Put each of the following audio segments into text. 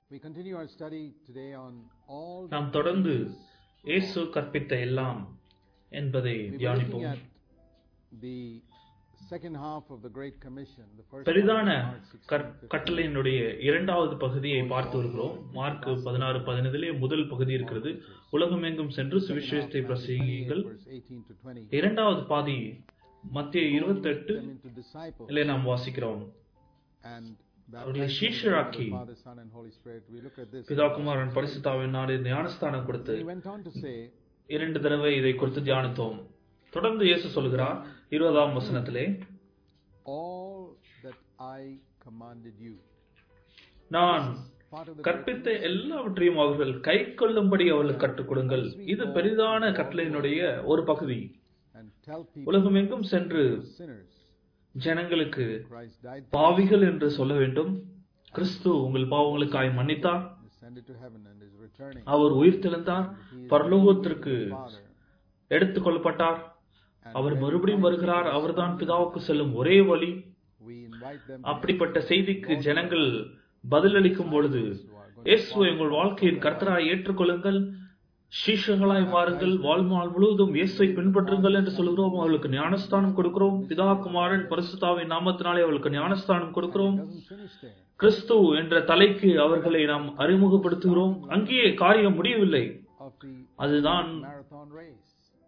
We continue our study today on all the நாம் தொடர்ந்து teachings இயேசு கற்பித்த எல்லாம் என்பதை We were looking தியானிப்போம் at the second half of the Great Commission, the first பெரிதான half, Mark 16, கற்- 15. கட்டளையினுடைய இரண்டாவது பகுதியை பார்த்து வருகிறோம் மார்க் பதினாறு பதினைந்திலே முதல் பகுதி இருக்கிறது உலகமெங்கும் சென்று Second half, சுவிசேஷத்தை Matthew பிரசங்கிகள் 28, verse 18 to 20. இரண்டாவது பாதி மத்திய இருபத்தெட்டு Them into disciples இலே நாம் வாசிக்கிறோம் and அவர்களை baptize them in the name of சீஷராக்கி, the Father, Son, and Holy Spirit. We look at this. பிதாகுமாரன் பரிசுத்தாவின் நாடு ஞானஸ்தானம் கொடுத்து He went on to say, இரண்டு தடவை இதை குறித்து தியானித்தோம் தொடர்ந்து இயேசு சொல்கிறார் இருபதாம் வசனத்திலே All that I commanded you. நான் Part of the கற்பித்த எல்லாவற்றையும் அவர்கள் கை கொள்ளும்படி அவர்களுக்கு கற்றுக் கொடுங்கள் இது பெரிதான கட்டளையினுடைய ஒரு பகுதி and tell people உலகமெங்கும் சென்று sinners ஜனங்களுக்கு Christ died for பாவிகள் என்று சொல்ல வேண்டும் கிறிஸ்து உங்கள் பாவங்களுக்காய் மன்னித்தார் them, ascended to heaven, and is returning. அவர் உயிர்த்தெழுந்தார் He is பரலோகத்திற்கு the Father, எடுத்துக் கொள்ளப்பட்டார் and அவர் then மறுபடியும் வருகிறார் அவர்தான் பிதாவுக்கு செல்லும் ஒரே வழி we invite them அப்படிப்பட்ட செய்திக்கு ஜனங்கள் பதிலளிக்கும் பொழுது இயேசுவை உங்கள் வாழ்க்கையின் கர்த்தராய் ஏற்றுக்கொள்ளுங்கள் சீஷர்களாய் மாறுங்கள் வாழ்நாள் முழுவதும் இயேசுவை பின்பற்றுங்கள் என்று சொல்கிறோம் அவர்களுக்கு ஞானஸ்தானம் கொடுக்கிறோம் பிதா குமாரன் பரிசுத்தாவின் நாமத்தினாலே அவர்களுக்கு ஞானஸ்தானம் கொடுக்கிறோம் doesn't finish there. கிறிஸ்து என்ற தலைக்கு அவர்களை நாம் அறிமுகப்படுத்துகிறோம் அங்கேயே காரியம் முடியவில்லை Of the அதுதான் marathon race.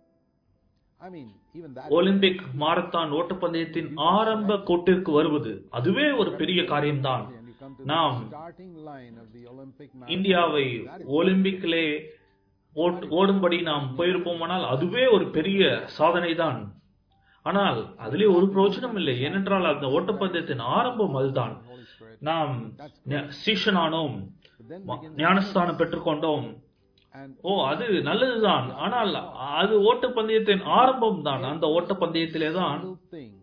I mean, even that. Olympic marathon ஓட்டப்பந்தயத்தின் ஆரம்ப கோட்டிற்கு வருவது அதுவே ஒரு பெரிய காரியம்தான் And you come to நாம் the starting line of the Olympic marathon. இந்தியாவை That is ஒலிம்பிக்கிலே ஓட்- ஓடும்படி நாம் போயிருப்போமானால் அதுவே ஒரு பெரிய சாதனை தான் ஆனால் அதிலே ஒரு பிரயோஜனம் இல்லை ஏனென்றால் அந்த ஓட்டப்பந்தயத்தின் ஆரம்பம் அதுதான் Holy Spirit. நாம் ஞ- சீஷனானோம் But then ம- begins ஞானஸ்தானம் பெற்றுக்கொண்டோம் and ஓ அது நல்லதுதான் ஆனால் அது ஓட்டப்பந்தயத்தின் ஆரம்பம் தான் அந்த ஓட்டப்பந்தயத்திலே தான் little thing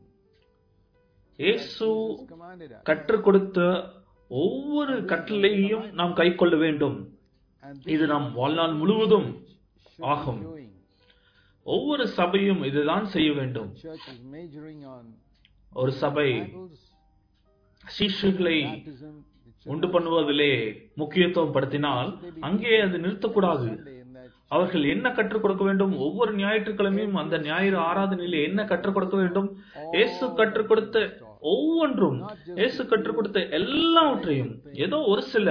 இயேசு Jesus commanded us. கற்றுக் கொடுத்த ஒவ்வொரு கட்டளையையும் நாம் கைக்கொள்ள வேண்டும் And இது நாம் வாழ்நாள் முழுவதும் should be ஆகும் doing. ஒவ்வொரு சபையும் இதுதான் செய்ய வேண்டும் Church is majoring on ஒரு சபை disciples, சீஷர்களை baptism, the church உண்டு பண்ணுவதிலே முக்கியத்துவம் படுத்தினால் அங்கே அது நிறுத்தக்கூடாது Sunday in that அவர்கள் என்ன கற்றுக் கொடுக்க வேண்டும் ஒவ்வொரு ஞாயிற்றுக்கிழமையும் அந்த ஞாயிறு ஆராதனையிலே என்ன கற்றுக் கொடுக்க வேண்டும் இயேசு கற்றுக் கொடுத்த ஒவ்வொன்றும் இயேசு கற்றுக் கொடுத்த எல்லாவற்றையும் ஏதோ ஒரு சில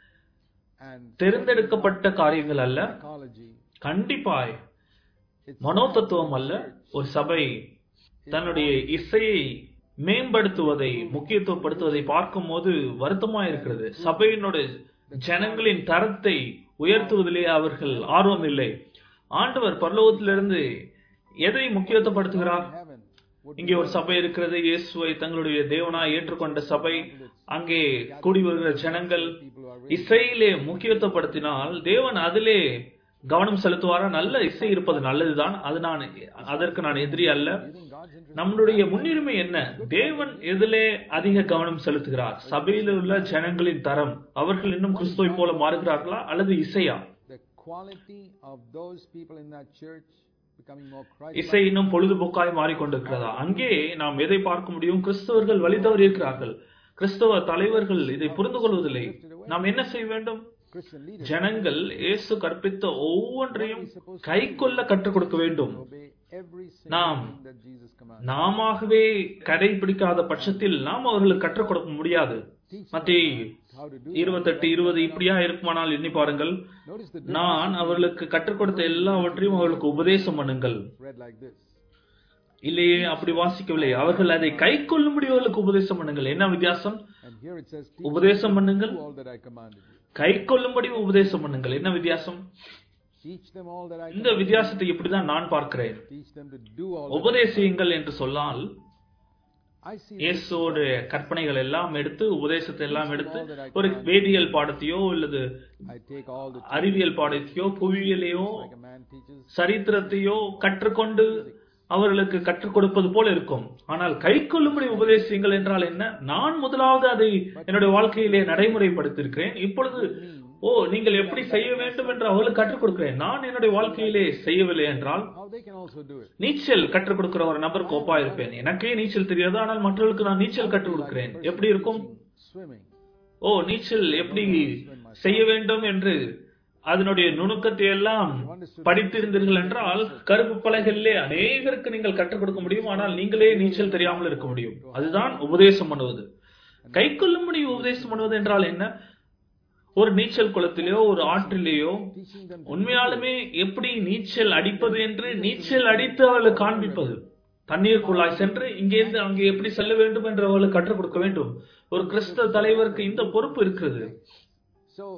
and தேர்ந்தெடுக்கப்பட்ட காரியங்கள் அல்ல psychology. கண்டிப்பாய் It's மனோதத்துவம் அல்ல ஒரு சபை தன்னுடைய இசையை மேம்படுத்துவதை முக்கியத்துவப்படுத்துவதை பார்க்கும்போது வருத்தமா இருக்கிறது சபையினுடைய ஜனங்களின் தரத்தை உயர்த்துவதிலே அவர்கள் ஆர்வம் இல்லை ஆண்டவர் பரலோகத்திலிருந்து எதை முக்கியத்துவப்படுத்துகிறார் heaven would இங்கே ஒரு சபை இருக்கிறது இயேசுவை தங்களுடைய தேவனாய் ஏற்றுக்கொண்ட சபை அங்கே கூடி வருகிற ஜனங்கள் people who are இசையிலே முக்கியத்துவப்படுத்தினால் தேவன் அதிலே கவனம் செலுத்துவாரா நல்ல இசை இருப்பது நல்லதுதான் அது நான் அதற்கு நான் எதிரி அல்ல using God's interest. நம்மளுடைய முன்னுரிமை என்ன தேவன் எதிலே அதிக கவனம் செலுத்துகிறார் சபையில் உள்ள ஜனங்களின் தரம் அவர்கள் இன்னும் கிறிஸ்துவை போல மாறுகிறார்களா அல்லது இசையா The quality of those people in that church becoming more Christ. இசை இன்னும் பொழுதுபோக்காய் மாறிக்கொண்டிருக்கிறதா அங்கே நாம் எதை பார்க்க முடியும் கிறிஸ்தவர்கள் வழி தவறி இருக்கிறார்கள் கிறிஸ்தவ தலைவர்கள் இதை புரிந்து கொள்வதில்லை நாம் என்ன செய்ய வேண்டும் Christian leaders ஜனங்கள் இயேசு கற்பித்த ஒவ்வொன்றையும் கைக்கொள்ள கற்றுக் கொடுக்க வேண்டும் obey every single நாம் thing that Jesus commanded. நாமவே கடைபிடிக்காத பட்சத்தில் நாம் அவர்களுக்கு கற்றுக் கொடுக்க முடியாது மத்திய How to do இருபத்தெட்டு இருபது இப்படியா இருக்குமானால் எண்ணி பாருங்கள் Notice the நான் அவர்களுக்கு கற்றுக் கொடுத்த எல்லாவற்றையும் அவர்களுக்கு உபதேசம் பண்ணுங்கள் read like this. இல்லையே அப்படி வாசிக்கவில்லை அவர்கள் அதை கை கொள்ளும்படி அவர்களுக்கு உபதேசம் பண்ணுங்கள் என்ன வித்தியாசம் And here it says, Teach உபதேசம் பண்ணுங்கள் them all that I commanded you. கை கொள்ளும்படி உபதேசம் பண்ணுங்கள் என்ன வித்தியாசம் Teach them all that I இந்த வித்தியாசத்தை இப்படிதான் நான் பார்க்கிறேன் teach them to do all that உபதேசியுங்கள் என்று சொன்னால் I see இயேசுவோட கற்பனைகள் எல்லாம் எடுத்து உபதேசத்தை எல்லாம் எடுத்து ஒரு வேதியியல் பாடத்தையோ அல்லது I take all the அறிவியல் பாடத்தையோ புவியியலையோ like a man teaches சரித்திரத்தையோ கற்றுக்கொண்டு அவர்களுக்கு கற்றுக் கொடுப்பது போல இருக்கும் ஆனால் கை கொள்ளும்படி உபதேசியுங்கள் என்றால் என்ன நான் முதலாவது அதை என்னுடைய வாழ்க்கையிலே நடைமுறைப்படுத்தியிருக்கிறேன் இப்பொழுது ஓ நீங்கள் எப்படி செய்ய வேண்டும் என்று அவர்களுக்கு கற்றுக் கொடுக்கிறேன் நான் என்னுடைய வாழ்க்கையிலே செய்யவில்லை என்றால் how they can also do it. நீச்சல் கற்றுக் கொடுக்கிற ஒரு நபருக்கு ஒப்பா இருப்பேன் எனக்கே நீச்சல் தெரியாது ஆனால் மற்றவர்களுக்கு நான் நீச்சல் கற்றுக் கொடுக்கிறேன் எப்படி இருக்கும் Swimming. ஓ நீச்சல் எப்படி செய்ய வேண்டும் என்று அதனுடைய நுணுக்கத்தை எல்லாம் படித்திருந்தீர்கள் என்றால் கருப்பு பலகையிலே அநேகருக்கு நீங்கள் கற்றுக் கொடுக்க முடியும் ஆனால் நீங்களே நீச்சல் தெரியாமல் இருக்க முடியும் அதுதான் உபதேசம் பண்ணுவது கை கொள்ளும்படி உபதேசம் பண்ணுவது என்றால் என்ன ஒரு நீச்சல் குளத்திலேயோ ஒரு ஆற்றிலேயோ teaching them to உண்மையாலுமே எப்படி நீச்சல் அடிப்பது என்று நீச்சல் அடித்து அவர்களுக்கு காண்பிப்பது தண்ணீருக்குள்ளாய் சென்று இங்கேருந்து அங்கே எப்படி செல்ல வேண்டும் என்று அவர்களுக்கு கற்றுக் கொடுக்க வேண்டும் ஒரு கிறிஸ்தவ தலைவருக்கு இந்த பொறுப்பு இருக்கிறது So,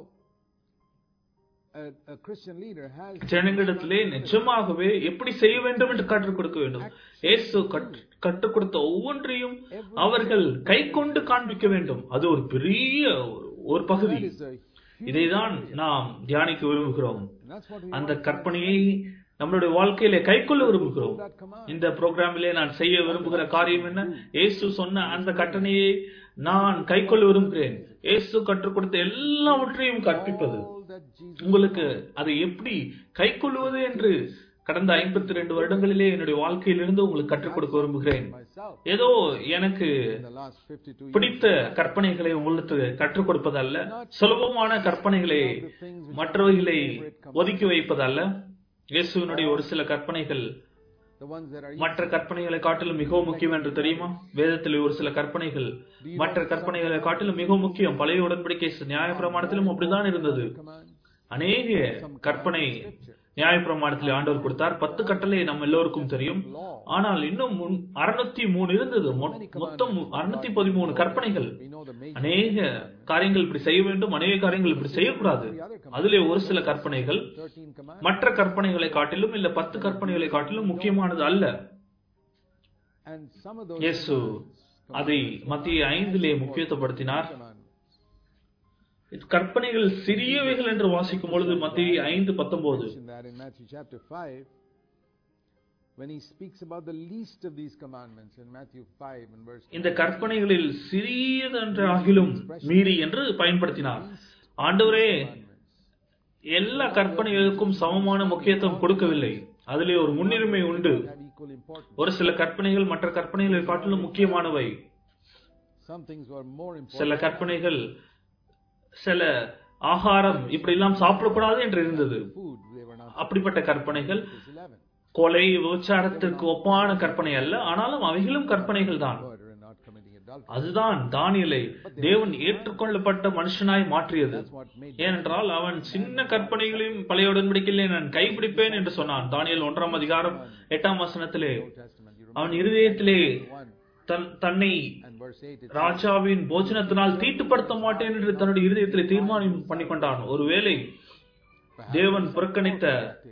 a, a Christian leader has ஜனங்களிடத்திலே நிஜமாகவே எப்படி செய்ய வேண்டும் என்று கற்றுக் கொடுக்க வேண்டும் இயேசு கற்று- கற்றுக் கொடுத்த ஒவ்வொன்றையும் அவர்கள் கை கொண்டு காண்பிக்க வேண்டும் அது ஒரு பெரிய ஒரு- ஒரு பகுதி that is a இதைதான் நாம் தியானிக்க விரும்புகிறோம் and that's what we அந்த கற்பனையை நம்மளுடைய வாழ்க்கையில கைக்கொள்ள விரும்புகிறோம் that command. இந்த புரோகிராமிலே நான் செய்ய விரும்புகிற காரியம் என்ன இயேசு சொன்ன அந்த கட்டணையை நான் கைக்கொள்ள விரும்புகிறேன் இயேசு கற்றுக் கொடுத்த எல்லாவற்றையும் கற்பிப்பது All that Jesus உங்களுக்கு அதை எப்படி கைக்கொள்வது என்று கடந்த ஐம்பத்தி ரெண்டு வருடங்களிலே என்னுடைய வாழ்க்கையிலிருந்து உங்களுக்கு கற்றுக் கொடுக்க விரும்புகிறேன் myself ஏதோ எனக்கு in the last 52 years. பிடித்த கற்பனைகளை உங்களுக்கு கற்றுக் கொடுப்பதல்ல சுலபமான கற்பனைகளை மற்றவைகளை ஒதுக்கி வைப்பதல்ல இயேசுவினுடைய ஒரு சில கற்பனைகள் The ones that are மற்ற கற்பனைகளை காட்டிலும் மிகவும் முக்கியம் என்று தெரியுமா வேதத்தில் ஒரு சில கற்பனைகள் மற்ற கற்பனைகளை காட்டிலும் மிகவும் முக்கியம் பழைய உடன்படிக்கை நியாயப்பிரமாணத்திலும் அப்படிதான் இருந்தது commands. அநேக கற்பனை நியாயப்பிரமாணத்தில் ஆண்டவர் கொடுத்தார் பத்து கட்டளை நம்ம எல்லோருக்கும் தெரியும் ஆனால் இன்னும் அறுநூத்தி மூணு இருந்தது மொ- மொத்தம் அறுநூத்தி பதிமூணு கற்பனைகள் We know the major அநேக காரியங்கள் இப்படி செய்ய வேண்டும் அநேக காரியங்கள் இப்படி செய்யக்கூடாது அதிலே ஒரு சில கற்பனைகள் 13 commands. மற்ற கற்பனைகளை காட்டிலும் இல்ல பத்து கற்பனைகளை காட்டிலும் முக்கியமானது அல்ல And some of those இயேசு அதை மத்திய ஐந்திலே முக்கியத்துவப்படுத்தினார் commandments கற்பனைகள் சிறியவைகள் என்று வாசிக்கும் பொழுது மத்திய ஐந்து பத்தொன்பது mention that in Matthew chapter 5 when he speaks about the least of these commandments in Matthew 5 and verse இந்த கற்பனைகளில் சிறியதென்று ஆகிலும் மீறி என்று பயன்படுத்தினார் ஆண்டவரே commandments. எல்லா கற்பனைகளுக்கும் சமமான முக்கியத்துவம் கொடுக்கவில்லை அதிலே ஒரு முன்னுரிமை உண்டு have equal importance. ஒரு சில கற்பனைகள் மற்ற கற்பனைகளை காட்டிலும் முக்கியமானவை Some things were more important. சில கற்பனைகள் சில ஆகாரம் இப்படி எல்லாம் சாப்பிடக்கூடாது என்று இருந்தது Food, they were not. அப்படிப்பட்ட கற்பனைகள் Verse 11. கொலை விபச்சாரத்திற்கு ஒப்பான கற்பனை அல்ல ஆனாலும் அவைகளும் கற்பனைகள் தான் Murder and not committing adultery. அதுதான் தானியலை தேவன் ஏற்றுக்கொள்ளப்பட்ட மனுஷனாய் மாற்றியது That's what made ஏனென்றால் அவன் சின்ன கற்பனைகளையும் பழைய உடன்படிக்கையிலே நான் கைப்பிடிப்பேன் என்று சொன்னான் தானியல் ஒன்றாம் அதிகாரம் எட்டாம் வசனத்திலே Old Testament. You அவன் இருதயத்திலே remember 1 தன் தன்னை and verse 8. It ராஜாவின் போஜனத்தினால் தீட்டுப்படுத்த மாட்டேன் என்று தன்னுடைய இருதயத்திலே தீர்மானம் பண்ணிக்கொண்டான் ஒருவேளை தேவன் புறக்கணித்த table.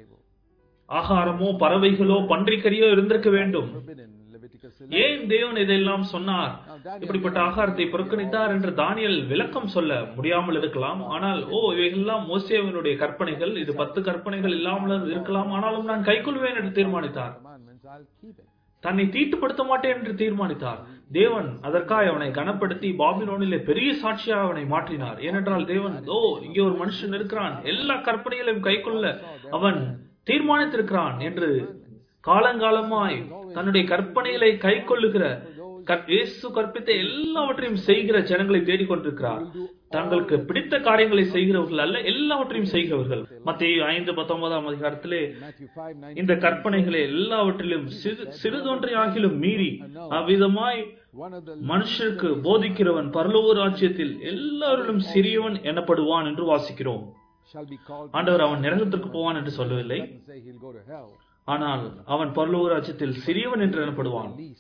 ஆகாரமோ பறவைகளோ பன்றிக்கறியோ இருந்திருக்க வேண்டும் Forbidden in Leviticus 11. ஏன் தேவன் இதெல்லாம் சொன்னார் இப்படிப்பட்ட ஆகாரத்தை புறக்கணித்தார் என்று தானியல் விளக்கம் சொல்ல முடியாமல் இருக்கலாம் ஆனால் ஓ இவைகள்லாம் மோசேவனுடைய கற்பனைகள் இது பத்து கற்பனைகள் இல்லாமல் இருக்கலாம் ஆனாலும் நான் கைக்கொள்வேன் என்று தீர்மானித்தார் Commandments, I'll keep it. தன்னை தீட்டுப்படுத்த மாட்டேன் என்று தீர்மானித்தார் தேவன் அதற்காக அவனை கனப்படுத்தி பாபிலோனிலே பெரிய சாட்சியாக அவனை மாற்றினார் ஏனென்றால் தேவன் ஓ இங்கே ஒரு மனுஷன் இருக்கிறான் எல்லா கற்பனைகளையும் கைக்கொள்ள அவன் தீர்மானித்திருக்கிறான் என்று காலங்காலமாய் தன்னுடைய கற்பனைகளை கைக்கொள்ளுகிற கற்- இயேசு கற்பித்த எல்லாவற்றையும் செய்கிற ஜனங்களை தேடிக்கொண்டிருக்கிறார் தங்களுக்கு பிடித்த காரியங்களை செய்கிறவர்கள் அல்ல எல்லாவற்றையும் செய்கிறவர்கள் மத்திய ஐந்து பத்தொன்பதாம் அதிகாரத்திலே Matthew 5 9. இந்த கற்பனைகளை எல்லாவற்றிலும் சிறு சிறிதொன்றையாகிலும் மீறி அவ்விதமாய் One of the மனுஷருக்கு போதிக்கிறவன் பரலோக ராஜ்யத்தில் எல்லாரிலும் சிறியவன் எனப்படுவான் என்று வாசிக்கிறோம் shall be called. ஆண்டவர் அவன் நரகத்திற்கு போவான் என்று சொல்லவில்லை Doesn't say he'll go to hell. ஆனால் அவன் பரலோக ராஜ்யத்தில் சிறியவன் என்று எனப்படுவான் Least.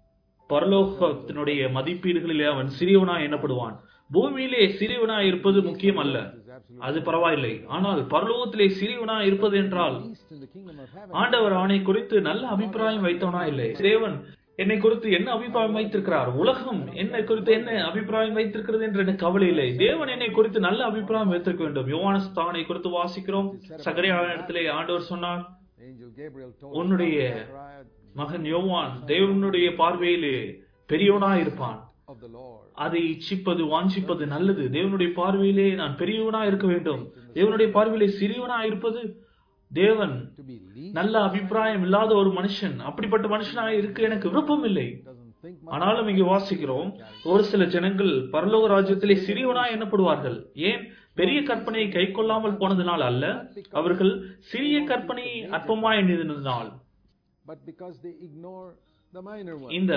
பரலோகத்தினுடைய மதிப்பீடுகளிலே அவன் சிறியவனாய் எண்ணப்படுவான் பூமியிலே சிறியவனாய் இருப்பது முக்கியம் அல்ல Is absolutely அது பரவாயில்லை ஆனால் பரலோகத்திலே சிறியவனாய் இருப்பது என்றால் least in the kingdom of heaven. ஆண்டவர் அவனை குறித்து நல்ல அபிப்பிராயம் வைத்தவனா இல்லை தேவன் என்னை குறித்து என்ன அபிப்பிராயம் வைத்திருக்கிறார் உலகம் என்னை குறித்து என்ன அபிப்பிராயம் வைத்திருக்கிறது என்று எனக்கு கவலை இல்லை தேவன் என்னை குறித்து நல்ல அபிப்பிராயம் வைத்திருக்க வேண்டும் யோவானஸ்தானை குறித்து வாசிக்கிறோம் சகரியா இடத்திலே ஆண்டவர் சொன்னார் Angel Gabriel told உன்னுடைய Zechariah மகன் யோவான் தேவனுடைய பார்வையிலே பெரியவனாய் இருப்பான் of the Lord. அதை இச்சிப்பது வாஞ்சிப்பது நல்லது தேவனுடைய பார்வையிலே நான் பெரியவனா இருக்க வேண்டும் தேவனுடைய பார்வையிலே சிறியவனா இருப்பது தேவன் To be least நல்ல அபிப்பிராயம் இல்லாத ஒரு மனுஷன் அப்படிப்பட்ட மனுஷனாக இருக்க எனக்கு விருப்பம் இல்லை doesn't think much. ஆனாலும் இங்கே வாசிக்கிறோம் ஒரு சில ஜனங்கள் பரலோக ராஜ்யத்திலே சிறியவனா எண்ணப்படுவார்கள் ஏன் பெரிய கற்பனையை கை கொள்ளாமல் போனதினால் அல்ல அவர்கள் சிறிய கற்பனையை அற்பமாய் எண்ணினதினால் but because they ignore the minor one. இந்த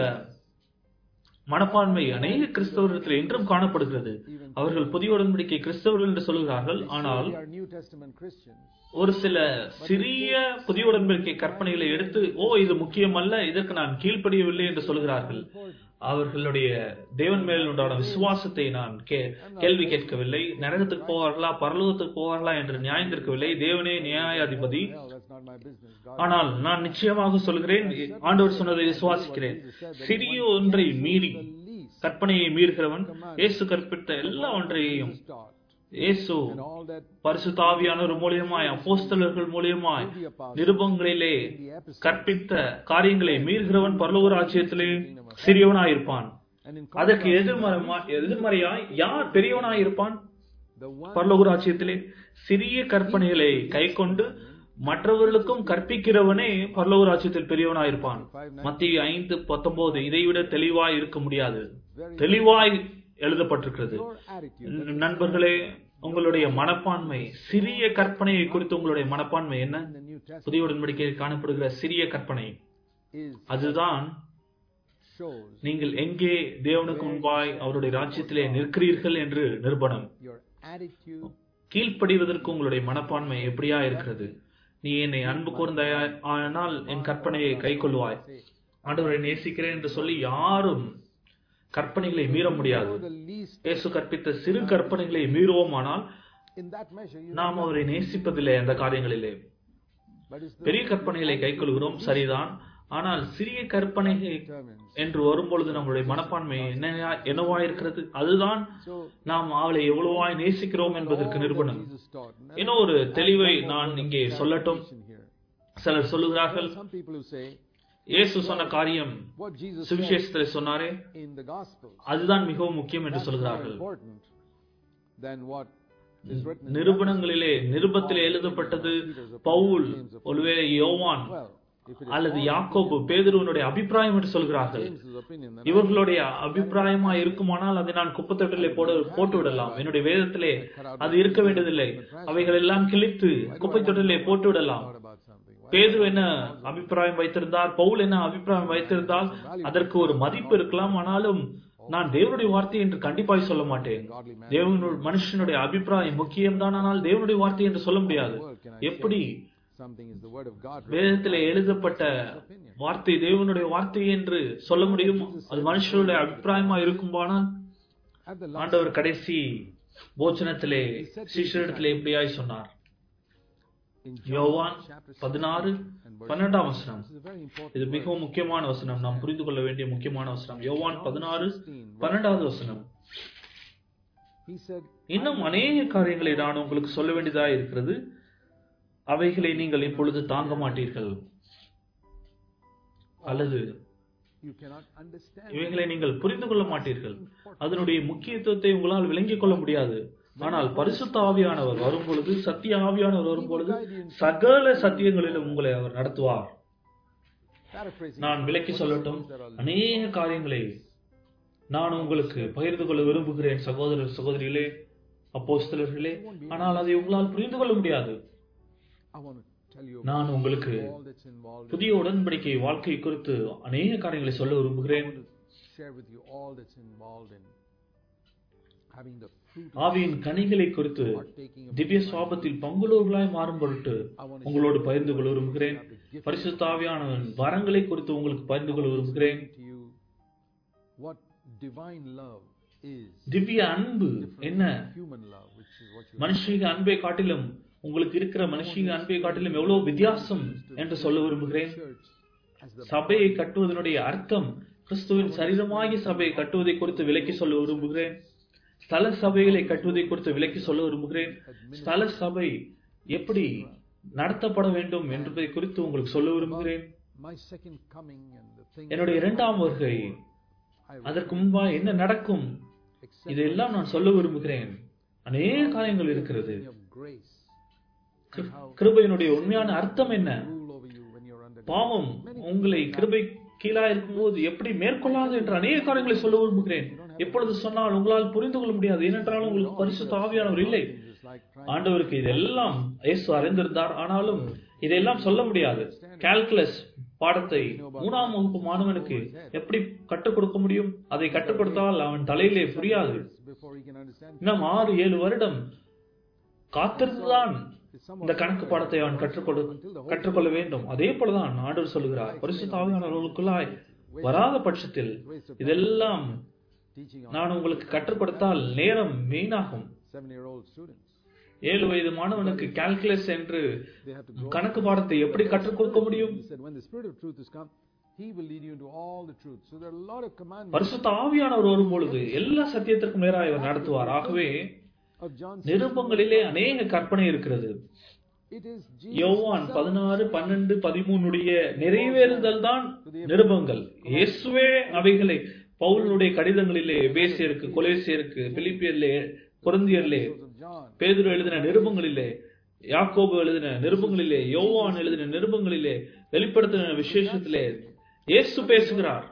மனப்பான்மை அநேக கிறிஸ்தவர்களிடத்தில் இன்றும் காணப்படுகிறது அவர்கள் புதிய உடன்படிக்கை கிறிஸ்தவர்கள் என்று சொல்கிறார்கள் ஆனால் They are New Testament Christians. ஒரு சில சிறிய புதிய உடன்படிக்கை கற்பனைகளை எடுத்து ஓ இது முக்கியமல்ல இதற்கு நான் கீழ்ப்படியவில்லை என்று சொல்கிறார்கள் அவர்களுடைய தேவன் மேல் உண்டான விசுவாசத்தை நான் கே கேள்வி கேட்கவில்லை நரகத்துக்கு போவார்களா பரலோகத்துக்கு போவார்களா என்று நியாயந்திருக்கவில்லை தேவனே நியாயாதிபதி Hell, that's not my business. God ஆனால் நான் நிச்சயமாக சொல்கிறேன் ஆண்டவர் சொன்னதை விசுவாசிக்கிறேன் சிறிய ஒன்றை மீறி the least கற்பனையை மீறுகிறவன் இயேசு கற்பித்த எல்லா ஒன்றையும் is taught. இயேசு And all that பரிசுத்தாவியானவர் மூலியமாய் அப்போஸ்தலர்கள் மூலியமாய் the apostles நிருபங்களிலே in the episode கற்பித்த காரியங்களை மீறுகிறவன் பரலோக ராஜ்யத்திலே சிறியவனாயிருப்பான் and in அதற்கு எதிர்மறைமா எதிர்மறையாய் யார் பெரியவனாயிருப்பான் the one பரலோக ராஜ்யத்திலே சிறிய கற்பனைகளை கை கொண்டு மற்றவர்களுக்கும் கற்பிக்கிறவனே பரலோக ராஜ்யத்தில் பெரியவனாயிருப்பான் மத்திய ஐந்து பத்தொன்பது இதைவிட தெளிவாய் இருக்க முடியாது தெளிவாய் எழுதப்பட்டிருக்கிறது your attitude ந- நண்பர்களே உங்களுடைய மனப்பான்மை சிறிய கற்பனையை குறித்து உங்களுடைய மனப்பான்மை என்ன in the New Testament புதிய உடன்படிக்கையில் காணப்படுகிற சிறிய கற்பனை is அதுதான் shows நீங்கள் எங்கே தேவனுக்கு முன்பாய் அவருடைய ராஜ்யத்திலே நிற்கிறீர்கள் என்று நிரூபணம் your attitude கீழ்ப்படிவதற்கு உங்களுடைய மனப்பான்மை எப்படியா இருக்கிறது நீ என்னை அன்பு கூர்ந்தாய் ஆனால் என் கற்பனையை கை கொள்வாய் ஆண்டவரை நேசிக்கிறேன் என்று சொல்லி யாரும் கற்பனைகளை மீற முடியாது for the least இயேசு கற்பித்த சிறு கற்பனைகளை மீறுவோமானால் in that measure you நாம் அவரை நேசிப்பதில்லை அந்த காரியங்களிலே but it's the பெரிய கற்பனைகளை கைக்கொள்கிறோம் சரிதான் ஆனால் சிறிய கற்பனைகள் determines என்று வரும்பொழுது நம்முடைய மனப்பான்மை என்ன என்னவா இருக்கிறது அதுதான் so நாம் அவளை எவ்வளவாய் நேசிக்கிறோம் என்பதற்கு all நிரூபணம் that Jesus taught and இன்னும் ஒரு தெளிவை நான் இங்கே சொல்லட்டும் here சிலர் சொல்லுகிறார்கள் some people who say இயேசு சொன்ன காரியம் what Jesus said சுவிசேஷத்தில் சொன்னாரே in the gospel அதுதான் மிகவும் முக்கியம் என்று that's more சொல்கிறார்கள் important than what is written in the நிருபணங்களிலே நிருபத்திலே எழுதப்பட்டது பவுல் ஒருவேளை யோவான் well if it is அல்லது யாக்கோபு பேதுருவனுடைய அபிப்பிராயம் என்று சொல்கிறார்கள் James's opinion then இவர்களுடைய அபிப்பிராயமா இருக்குமானால் அதை நான் குப்பத்தொட்டிலே போட போட்டு விடலாம் என்னுடைய வேதத்திலே அது இருக்க வேண்டியதில்லை அவைகள் எல்லாம் கிழித்து குப்பை தொட்டிலே போட்டு விடலாம் thought about something Why பேதுரு என்ன அபிப்பிராயம் வைத்திருந்தார் பவுல் என்ன அபிப்பிராயம் வைத்திருந்தால் அதற்கு ஒரு மதிப்பு இருக்கலாம் ஆனாலும் நான் தேவனுடைய வார்த்தை என்று கண்டிப்பாய் சொல்ல மாட்டேன் godly man தேவனுடைய மனுஷனுடைய அபிப்பிராயம் முக்கியம்தான் ஆனால் தேவனுடைய வார்த்தை என்று சொல்ல முடியாது எப்படி something is the word of God வேதத்திலே எழுதப்பட்ட வார்த்தை தேவனுடைய வார்த்தை என்று சொல்ல முடியும் அது மனுஷனுடைய அபிப்பிராயமா இருக்குமானால் at the last ஆண்டவர் கடைசி போஜனத்திலே சிஷ்யரிடத்திலே எப்படியாய் சொன்னார் in யோவான் chapter பதினாறு பன்னெண்டாம் வசனம் this is a very important இது மிகவும் முக்கியமான வசனம் நாம் புரிந்து கொள்ள வேண்டிய முக்கியமான வசனம் யோவான் பதினாறு பன்னெண்டாவது வசனம் he said இன்னும் அநேக காரியங்களை நான் உங்களுக்கு சொல்ல வேண்டியதா இருக்கிறது அவைகளை நீங்கள் இப்பொழுது தாங்க மாட்டீர்கள் அல்லது you cannot understand இவைகளை நீங்கள் புரிந்து கொள்ள மாட்டீர்கள் அதனுடைய முக்கியத்துவத்தை உங்களால் விளங்கிக் கொள்ள முடியாது ஆனால் பரிசுத்த ஆவியானவர் வரும்பொழுது சத்திய ஆவியானவர் வரும்பொழுது சகல சத்தியங்களிலும் உங்களை அவர் நடத்துவார் paraphrasing நான் விளக்கி சொல்லட்டும் அநேக காரியங்களை நான் உங்களுக்கு பகிர்ந்து கொள்ள விரும்புகிறேன் சகோதரர் சகோதரிகளே அப்போஸ்தலர்களே ஆனால் அதை உங்களால் புரிந்து கொள்ள முடியாது I want to tell you நான் உங்களுக்கு all that's involved புதிய உடன்படிக்கை வாழ்க்கை குறித்து அநேக காரியங்களை சொல்ல விரும்புகிறேன் I want to share with you all that's involved in having the fruit ஆவியின் கனிகளை குறித்து partaking of திவ்ய சுவாபத்தில் பங்குள்ளவர்களாய் மாறும் பொருட்டு உங்களோடு பகிர்ந்து கொள்ள விரும்புகிறேன் பரிசுத்த ஆவியானவன் வரங்களை குறித்து உங்களுக்கு பகிர்ந்து கொள்ள விரும்புகிறேன் to you what divine love is திவ்ய அன்பு என்ன human love which is what you மனுஷீக அன்பை காட்டிலும் உங்களுக்கு இருக்கிற மனுஷீக அன்பை காட்டிலும் எவ்வளவு வித்தியாசம் என்று சொல்ல விரும்புகிறேன் church as the சபையை கட்டுவதனுடைய அர்த்தம் கிறிஸ்துவின் சரீரமாகிய சபையை கட்டுவதை குறித்து விலக்கி சொல்ல விரும்புகிறேன் ஸ்தல சபைகளை கட்டுவதை குறித்து விலக்கி சொல்ல விரும்புகிறேன் ஸ்தல சபை எப்படி நடத்தப்பட வேண்டும் என்பதை குறித்து உங்களுக்கு சொல்ல விரும்புகிறேன் my second coming and the thing என்னுடைய இரண்டாம் வருகை I அதற்கு முன்பா என்ன நடக்கும் accept இதெல்லாம் நான் சொல்ல விரும்புகிறேன் அநேக காரியங்கள் இருக்கிறது of grace கிரு- கிருபையினுடைய உண்மையான அர்த்தம் என்ன rule over you when you're under பாவம் உங்களை கிருபை கீழா இருக்கும்போது எப்படி மேற்கொள்ளாது என்ற அநேக காரியங்களை சொல்ல விரும்புகிறேன் எப்பொழுது சொன்னால் உங்களால் புரிந்து கொள்ள முடியாது ஏனென்றால் உங்களுக்கு பரிசுத்த ஆவியானவர் இல்லை in this like trying ஆண்டவருக்கு இதெல்லாம் இயேசு அறிந்திருந்தார் ஆனாலும் இதெல்லாம் சொல்ல முடியாது கால்குலஸ் பாடத்தை மூணாம் வகுப்பு மாணவனுக்கு எப்படி கற்றுக் கொடுக்க முடியும் அதை கற்றுக் கொடுத்தால் அவன் தலையிலே புரியாது before he can understand. இன்னும் ஆறு ஏழு வருடம் காத்திருந்துதான் இந்த கணக்கு பாடத்தை அவன் கற்றுக்கொடு கற்றுக்கொள்ள வேண்டும் அதே போலதான் ஆண்டவர் சொல்லுகிறார் பரிசுத்த ஆவியானவர்களுக்குள்ளாய் வராத பட்சத்தில் இதெல்லாம் Teaching on நான் உங்களுக்கு கற்றுக் கொடுத்தால் நேரம் வீணாகும் seven-year-old students. ஏழு வயது மாணவனுக்கு கால்குலஸ் என்று They have to grow. கணக்கு பாடத்தை எப்படி கற்றுக் கொடுக்க முடியும் He said, when the Spirit of truth is come, He will lead you into all the truth. So there are a lot of commandments பரிசுத்த ஆவியானவர் வரும் பொழுது எல்லா சத்தியத்திற்கும் நேராக இவர் நடத்துவார் ஆகவே of John. நிருபங்களிலே அநேக கற்பனை இருக்கிறது It is யோவான் Jesus. பதினாறு பன்னெண்டு பதிமூணுடைய நிறைவேறுதல் தான் நிருபங்கள் இயேசுவே அவைகளை பவுலுடைய கடிதங்களிலே எபேசியருக்கு கொலேசியருக்கு பிலிப்பியர்லே கொரிந்தியர்லே of John. பேதுரு எழுதின நிருபங்களிலே யாக்கோபு எழுதின நிருபங்களிலே யோவான் எழுதின நிருபங்களிலே வெளிப்படுத்தின விசேஷத்திலே இயேசு பேசுகிறார்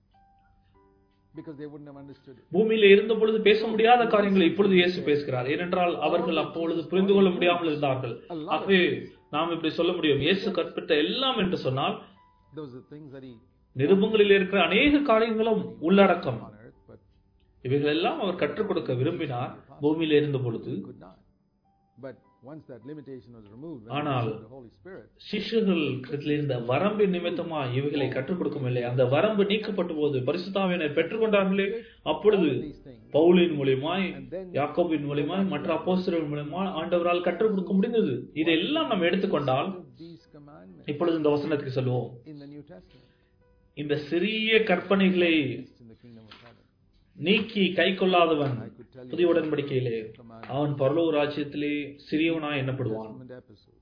Because they wouldn't have understood it. பூமியில இருந்த பொழுது பேச முடியாத காரியங்களை இப்பொழுது இயேசு பேசுகிறார் ஏனென்றால் அவர்கள் அப்பொழுது புரிந்து கொள்ள முடியாமல் இருந்தார்கள் ஆகவே நாம் இப்படி சொல்ல முடியும் இயேசு கற்பித்த எல்லாம் என்று சொன்னால் Those are things that He நிருபங்களில் இருக்கிற அநேக காரியங்களும் உள்ளடக்கம் on earth, but இவைகள் எல்லாம் அவர் கற்றுக் கொடுக்க விரும்பினார் பூமியில இருந்த பொழுது could not. But once that limitation was removed, when ஆனால் he received the Holy Spirit, சிஷ்யர்கள் இருந்த வரம்பின் நிமித்தமா இவைகளை கற்றுக் கொடுக்கவில்லை அந்த வரம்பு நீக்கப்பட்ட போது பரிசுத்தாவினர் பெற்றுக்கொண்டார்களே அப்பொழுது these things, பவுலின் மூலியமாய் யாக்கோபின் மூலியமாய் மற்ற அப்போஸ்தலர்கள் மூலியமாய் ஆண்டவரால் கற்றுக் கொடுக்க முடிந்தது இதையெல்லாம் நம்ம எடுத்துக்கொண்டால் of these commandments இப்பொழுது இந்த வசனத்துக்கு சொல்லுவோம் in the New Testament, இந்த சிறிய கற்பனைகளை least in the kingdom of heaven. நீக்கி கை கொள்ளாதவன் I could tell you புதிய உடன்படிக்கையிலே commandments, அவன் பரலோக ராஜ்யத்திலே சிறியவனாய் எண்ணப்படுவான் Testament epistles,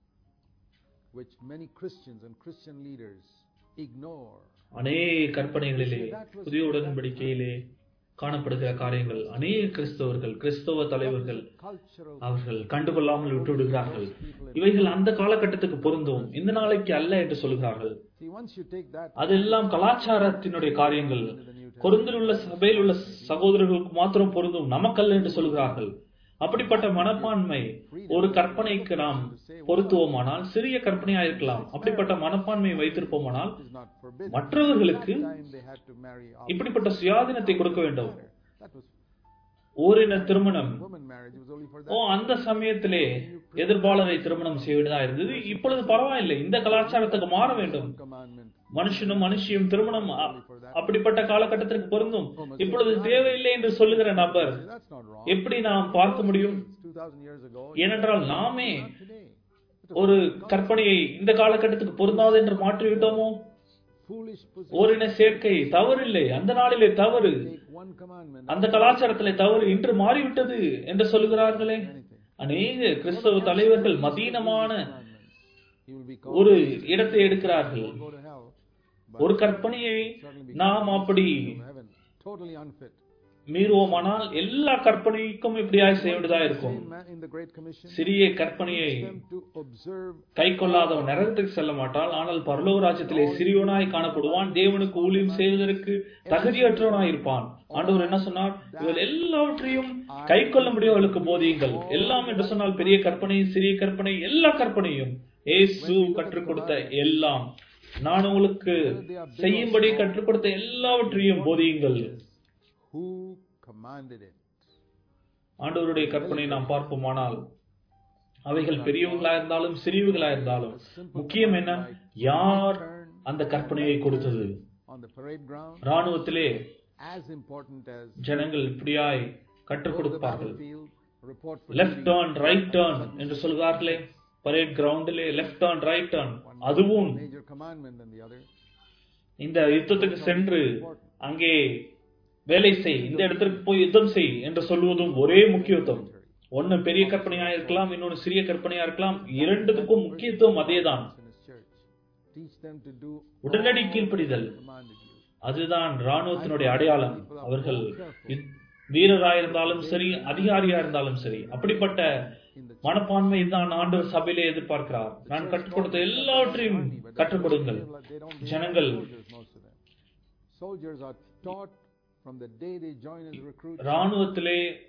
which many Christians and Christian leaders ignore. அநேக கற்பனைகளிலே புதிய உடன்படிக்கையிலே காணப்படுகிற காரியங்கள் அநேக கிறிஸ்தவர்கள் கிறிஸ்தவ தலைவர்கள் Cultural அவர்கள் கண்டுகொள்ளாமல் விட்டு விடுகிறார்கள் இவைகள் அந்த காலகட்டத்துக்கு பொருந்தும் இந்த நாளைக்கு அல்ல என்று சொல்கிறார்கள் See, once you take that அதெல்லாம் கலாச்சாரத்தினுடைய காரியங்கள் into the New Testament, கொருந்தில் உள்ள சபையில் உள்ள சகோதரர்களுக்கு மாத்திரம் பொருந்தும் நமக்கல்ல என்று சொல்கிறார்கள் அப்படிப்பட்ட மனப்பான்மை ஒரு கற்பனைக்கு நாம் பொருத்துவோமானால் சிறிய கற்பனையா இருக்கலாம் அப்படிப்பட்ட மனப்பான்மையை வைத்திருப்போமானால் it is not forbidden. மற்றவர்களுக்கு Time they had to marry off. இப்படிப்பட்ட சுயாதீனத்தை கொடுக்க வேண்டும் That was ஓரின திருமணம் woman marriage. It was only for O that. அந்த சமயத்திலே எதிர்ப்பாளரை திருமணம் செய்வதா இருந்தது இப்பொழுது பரவாயில்லை இந்த கலாச்சாரத்துக்கு மாற வேண்டும் Commandment. மனுஷனும் மனுஷியும் திருமணம் அ- அப்படிப்பட்ட காலகட்டத்திற்கு பொருந்தும் இப்பொழுது தேவையில்லை என்று சொல்லுகிற நபர் See, that's not wrong. எப்படி நாம் பார்க்க முடியும் It's 2000 years ago. ஏனென்றால் நாமே Not today. ஒரு கற்பனையை இந்த காலகட்டத்துக்கு பொருந்தாது என்று மாற்றிவிட்டோமோ Foolish position. ஓரின சேர்க்கை தவறில்லை அந்த நாளிலே தவறு Take one commandment. அந்த கலாச்சாரத்திலே தவறு இன்று மாறிவிட்டது என்று சொல்லுகிறார்களே அநேக கிறிஸ்தவ தலைவர்கள் மதீனமான He will be ஒரு இடத்தை எடுக்கிறார்கள் go to hell. ஒரு கற்பனையை நாம் அப்படி To heaven. Totally unfit. மீறுவோமானால் எல்லா கற்பனைக்கும் இப்படியாய் செய்ய வேண்டியதா இருக்கும் Same man in the Great Commission. சிறிய கற்பனையை Them to observe கை கொள்ளாதவன் நரகத்துக்கு செல்ல மாட்டால் ஆனால் பரலோக ராஜ்யத்திலே சிறியவனாய் காணப்படுவான் தேவனுக்கு ஊழியம் செய்வதற்கு தகுதியற்றவனாய் இருப்பான் ஆண்டவர் என்ன சொன்னார் இவள் எல்லாவற்றையும் கை கொள்ள முடியவர்களுக்கு போதியுங்கள் எல்லாம் என்று சொன்னால் பெரிய கற்பனை சிறிய கற்பனை எல்லா கற்பனையும் இயேசு கற்றுக் கொடுத்த எல்லாம் நான் உங்களுக்கு செய்யும்படி கற்றுக் கொடுத்த எல்லாவற்றையும் போதியுங்கள் who commanded it. ஆண்டவருடைய கற்பனை நாம் பார்ப்போமானால் அவைகள் பெரியவங்களா இருந்தாலும் சிறியவர்களா இருந்தாலும் முக்கியம் என்ன யார் அந்த கற்பனையை கொடுத்தது On the parade ground, ராணுவத்திலே as important as ஜனங்கள் இப்படியாய் கற்றுக் go to the கொடுப்பார்கள் battlefield, report for left duty. Turn right turn என்று சொல்கிறார்களே பரேட் கிரவுண்டிலே லெஃப்ட் டர்ன் ரைட் டர்ன் அதுவும் Major commandment than the other. இந்த யுத்தத்துக்கு சென்று அங்கே வேலை செய் இந்த இடத்திற்கு போய் யுத்தம் செய் என்று சொல்வதும் ஒரே முக்கியத்துவம் ஒன்னு பெரிய கற்பனையா இருக்கலாம் இன்னொன்னு சிறிய கற்பனையா இருக்கலாம் இரண்டுத்துக்கும் முக்கியத்துவம் அதேதான் In his church. Teach them to do உடனடி கீழ்ப்படிதல் commanded you. அதுதான் ராணுவத்தினுடைய அடையாளம் அவர்கள் யுத்- வீரராயிருந்தாலும் சரி அதிகாரியா இருந்தாலும் சரி அப்படிப்பட்ட மனப்பான்மை தான் ஆண்டவர் சபையிலே எதிர்பார்க்கிறார் நான் கற்றுக் கொடுத்த எல்லாவற்றையும் கற்றுக் கொடுங்கள் They don't behave ஜனங்கள் like soldiers, most of them. Soldiers are taught from the day they join as recruits. ராணுவத்திலே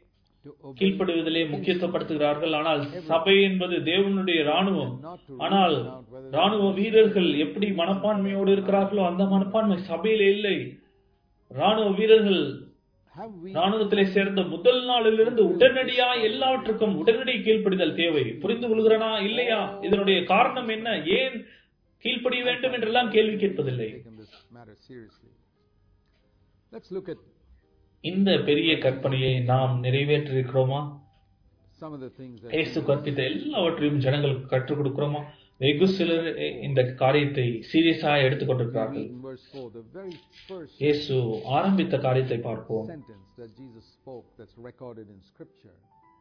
to obey கீழ்ப்படுவதிலே முக்கியத்துவப்படுத்துகிறார்கள் ஆனால் சபை என்பது தேவனுடைய ராணுவம் ஆனால் ராணுவ வீரர்கள் எப்படி மனப்பான்மையோடு இருக்கிறார்களோ அந்த மனப்பான்மை சபையில இல்லை ராணுவ வீரர்கள் have we ராணுவத்திலே சேர்ந்த முதல் நாளிலிருந்து உடனடியா எல்லாவற்றுக்கும் உடனடி கீழ்ப்படிதல் தேவை புரிந்து கொள்கிறனா இல்லையா இதனுடைய காரணம் என்ன ஏன் கீழ்ப்படிய வேண்டும் என்றெல்லாம் கேள்வி கேட்பதில்லை taken this matter seriously? Let's look at இந்த பெரிய கற்பனையை நாம் நிறைவேற்றிருக்கிறோமா some of the things that இயேசு கற்பித்த எல்லாவற்றையும் ஜனங்களுக்கு கற்றுக் கொடுக்கிறோமா வெகு சிலர் இந்த காரியத்தை சீரியஸா எடுத்துக்கொண்டிருக்கிறார்கள் read in verse 4, the very first இயேசு ஆரம்பித்த காரியத்தை பார்ப்போம் sentence that Jesus spoke that's recorded in Scripture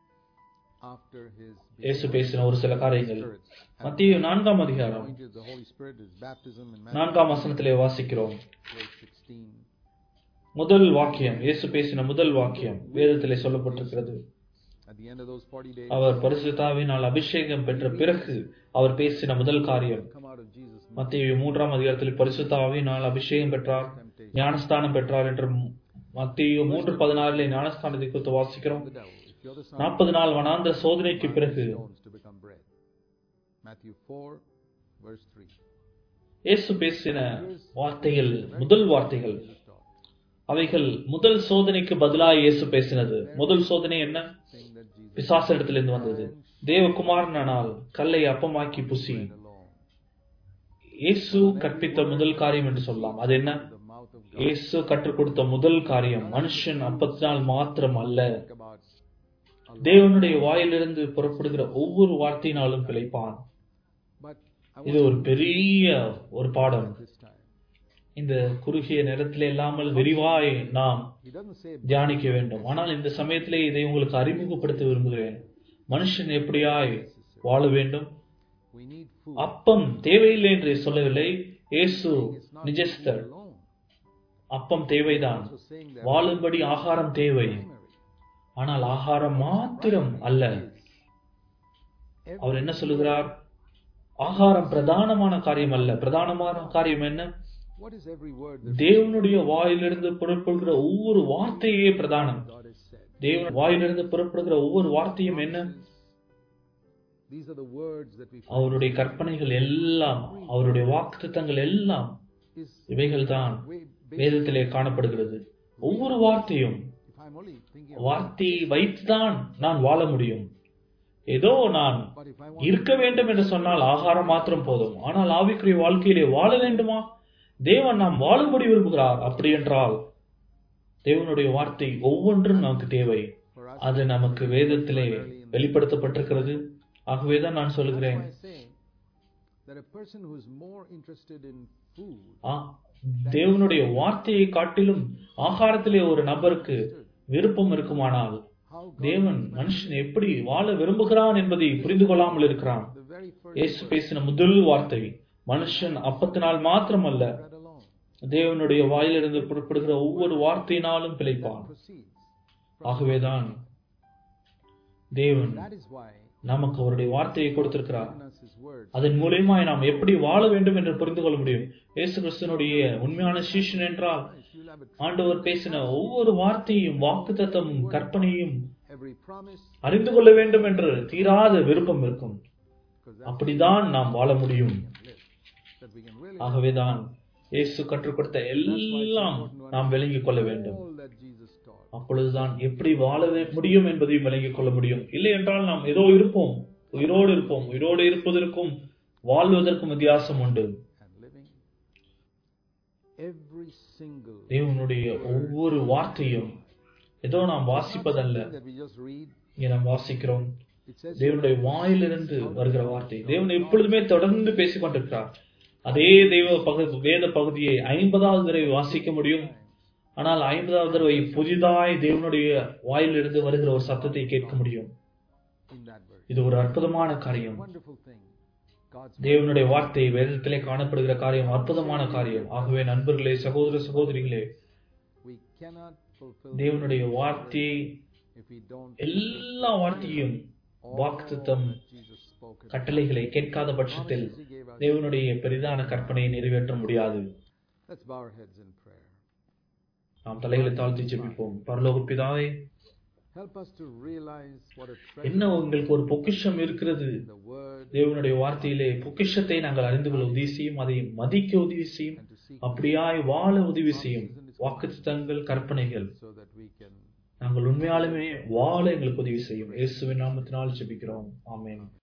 after his இயேசு பேசின ஒரு சில காரியங்கள் spirits. மத்திய நான்காம் அதிகாரம் Appointed the Holy Spirit is baptism in நான்காம் வசனத்திலே வாசிக்கிறோம் verse 16. முதல் வாக்கியம் இயேசு பேசின முதல் வாக்கியம் வேதத்திலே சொல்லப்பட்டிருக்கிறது At the end of those 40 days, அவர் பரிசுத்தாவினால் அபிஷேகம் பெற்ற பிறகு அவர் பேசின முதல் காரியம் come out of Jesus' mouth. மத்திய மூன்றாம் அதிகாரத்தில் பரிசுத்தாவினால் அபிஷேகம் பெற்றார் ஞானஸ்தானம் பெற்றார் என்று மத்திய மூன்று பதினாறிலே ஞானஸ்தானத்தை குறித்து வாசிக்கிறோம் The devil, if you're the son, நாற்பது நாள் வனாந்திர சோதனைக்கு பிறகு stones to become bread. Matthew 4, verse 3. இயேசு பேசின வார்த்தைகள் முதல் வார்த்தைகள் Jesus taught, அவைகள் முதல் சோதனைக்கு பதிலாக இயேசு பேசினது முதல் சோதனை என்ன saying that Jesus பிசாசனிடத்திலிருந்து வந்தது தேவகுமாரனால் கல்லை அப்பமாக்கி புசி alone, இயேசு கற்பித்த முதல் காரியம் என்று சொல்லலாம் அது என்ன the mouth of God, இயேசு கற்றுக் கொடுத்த முதல் காரியம் மனுஷன் அப்பத்தினால் மாத்திரம் அல்ல think about தேவனுடைய வாயிலிருந்து புறப்படுகிற ஒவ்வொரு வார்த்தையினாலும் பிழைப்பான் But I இது want ஒரு பெரிய ஒரு பாடம் this time. இந்த குறுகிய நேரத்திலே இல்லாமல் விரிவாய் நாம் He doesn't say தியானிக்க வேண்டும் ஆனால் இந்த சமயத்திலே இதை உங்களுக்கு அறிமுகப்படுத்த விரும்புகிறேன் மனுஷன் எப்படியாய் வாழ வேண்டும் we need food. அப்பம் தேவையில்லை என்று சொல்லவில்லை இயேசு It's not நிஜஸ்தர் alone. அப்பம் தேவைதான் So saying that வாழும்படி ஆகாரம் தேவை primary. ஆனால் ஆகாரம் மாத்திரம் அல்ல அவர் என்ன சொல்லுகிறார் ஆகாரம் பிரதானமான காரியம் அல்ல பிரதானமான காரியம் என்ன What is every word that தேவனுடைய வாயிலிருந்து புறப்படுகிற ஒவ்வொரு வார்த்தையே பிரதானம் God has said? தேவன் வாயிலிருந்து புறப்படுகிற ஒவ்வொரு வார்த்தையும் என்ன These are the words that we find அவருடைய கற்பனைகள் எல்லாம் அவருடைய வாக்குத்தத்தங்கள் எல்லாம் is இவைகள்தான் way வேதத்திலே காணப்படுகிறது ஒவ்வொரு வார்த்தையும் if I'm only thinking of வார்த்தையை வைத்துதான் நான் வாழ முடியும் ஏதோ நான் but if I want இருக்க வேண்டும் என்று சொன்னால் ஆகாரம் மாத்திரம் போதும் ஆனால் ஆவிக்குரிய வாழ்க்கையிலே வாழ வேண்டுமா தேவன் நாம் வாழும்படி விரும்புகிறார் அப்படி என்றால் தேவனுடைய வார்த்தை ஒவ்வொன்றும் நமக்கு தேவை for us அது நமக்கு வேதத்திலே வெளிப்படுத்தப்பட்டிருக்கிறது ஆகவேதான் நான் சொல்லுகிறேன் I say that a person who is more interested in food ஆ, தேவனுடைய வார்த்தையை காட்டிலும் ஆகாரத்திலே ஒரு நபருக்கு விருப்பம் இருக்குமானால் how God தேவன் மனுஷன் எப்படி வாழ விரும்புகிறான் என்பதை புரிந்து கொள்ளாமல் இருக்கிறான் the very first இயேசு பேசின முதல் வார்த்தை மனுஷன் அப்பத்தினால் மாத்திரமல்ல bread alone தேவனுடைய வாயிலிருந்து புறப்படுகிற ஒவ்வொரு வார்த்தையினாலும் பிழைப்பான் proceeds ஆகவேதான் தேவன் that is why நமக்கு அவருடைய வார்த்தையை கொடுத்திருக்கிறார் given us his word அதன் மூலியமாய் நாம் எப்படி வாழ வேண்டும் என்று புரிந்து கொள்ள முடியும் இயேசு கிறிஸ்தனுடைய உண்மையான சீஷன் என்றால் you'll have a ஆண்டவர் பேசின ஒவ்வொரு வார்த்தையும் வாக்குத்தத்தமும் கற்பனையும் every promise அறிந்து கொள்ள வேண்டும் என்று தீராத விருப்பம் இருக்கும் because that's அப்படிதான் நாம் வாழ முடியும் live that we can really ஆகவேதான் இயேசு கற்றுக் கொடுத்த எல்லாம் நாம் விளங்கிக் கொள்ள வேண்டும் all that Jesus taught அப்பொழுதுதான் எப்படி வாழ முடியும் என்பதையும் விளங்கிக் கொள்ள முடியும் இல்லை என்றால் நாம் ஏதோ இருப்போம் உயிரோடு இருப்போம் உயிரோடு இருப்பதற்கும் வாழ்வதற்கும் வித்தியாசம் உண்டு and living every single தேவனுடைய ஒவ்வொரு வார்த்தையும் ஏதோ நாம் வாசிப்பதல்ல thing that we just read இங்கே நாம் வாசிக்கிறோம் it says தேவனுடைய வாயிலிருந்து வருகிற வார்த்தை தேவன் எப்பொழுதுமே தொடர்ந்து பேசிக் கொண்டிருக்கிறார் அதே தெய்வ பகுதி வேத பகுதியை ஐம்பதாவது தடவை வாசிக்க முடியும் ஆனால் ஐம்பதாவது தடவை புதிதாய் தேவனுடைய வாயிலிருந்து வருகிற ஒரு சத்தத்தை கேட்க முடியும் in that verse இது ஒரு அற்புதமான காரியம் wonderful thing God's தேவனுடைய வார்த்தை வேதத்திலே காணப்படுகிற காரியம் அற்புதமான காரியம் ஆகவே நண்பர்களே சகோதர சகோதரிகளே we cannot fulfill தேவனுடைய வார்த்தையை if we don't எல்லா வார்த்தையும் வாக்குத்தத்தம் that Jesus spoke in கட்டளைகளை கேட்காத பட்சத்தில் He gave us தேவனுடைய பெரிதான கற்பனையை நிறைவேற்ற முடியாது let's bow our heads in prayer நாம் தலைகளை தாழ்த்தி ஜெபிப்போம் பரலோக பிதாவே Help us to realize what a என்ன treasure உங்களுக்கு ஒரு பொக்கிஷம் இருக்கிறது in the word தேவனுடைய வார்த்தையிலே பொக்கிஷத்தை நாங்கள் அறிந்து கொள்ள உதவி செய்யும் அதை மதிக்க உதவி செய்யும் and to seek அப்படியாய் வாழ உதவி செய்யும் வாக்குத்தங்கள் கற்பனைகள் so that we can நாங்கள் உண்மையாலுமே வாழ எங்களுக்கு உதவி செய்யும் இயேசுவின் நாமத்தினால் ஜெபிக்கிறோம் ஆமென்